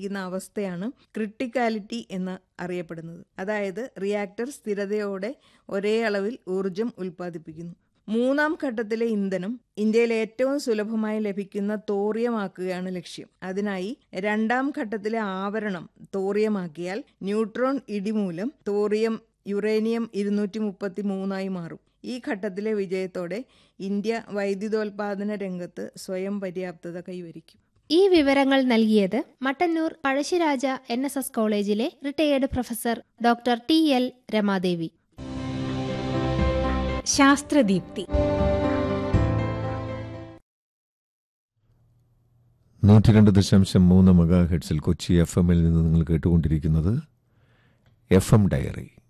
സംഭവിക്കുന്ന അവസ്ഥയാണ് ക്രിട്ടിക്കാലിറ്റി എന്ന് അറിയപ്പെടുന്നത് അതായത് റിയാക്ടർ സ്ഥിരതയോടെ ഒരേ അളവിൽ ഊർജം ഉൽപ്പാദിപ്പിക്കുന്നു മൂന്നാം ഘട്ടത്തിലെ ഇന്ധനം ഇന്ത്യയിൽ ഏറ്റവും സുലഭമായി ലഭിക്കുന്ന തോറിയമാക്കുകയാണ് ലക്ഷ്യം അതിനായി രണ്ടാം ഘട്ടത്തിലെ ആവരണം തോറിയമാക്കിയാൽ ന്യൂട്രോൺ ഇടിമൂലം തോറിയം യുറേനിയം ഇരുന്നൂറ്റി മുപ്പത്തി മൂന്നായി മാറും ഈ ഘട്ടത്തിലെ വിജയത്തോടെ ഇന്ത്യ വൈദ്യുതോൽപാദന രംഗത്ത് സ്വയം പര്യാപ്തത കൈവരിക്കും ഈ വിവരങ്ങൾ നൽകിയത് Mattannur Pazhassiraja N S S കോളേജിലെ retired professor doctor T L Ramadevi Sasthradeepthi നൂറ്റി രണ്ട് ദശാംശം മൂന്ന് മെഗാ ഹെഡ്സിൽ കൊച്ചി എഫ് എമ്മിൽ നിന്ന് നിങ്ങൾ കേട്ടുകൊണ്ടിരിക്കുന്നത് എഫ് എം ഡയറി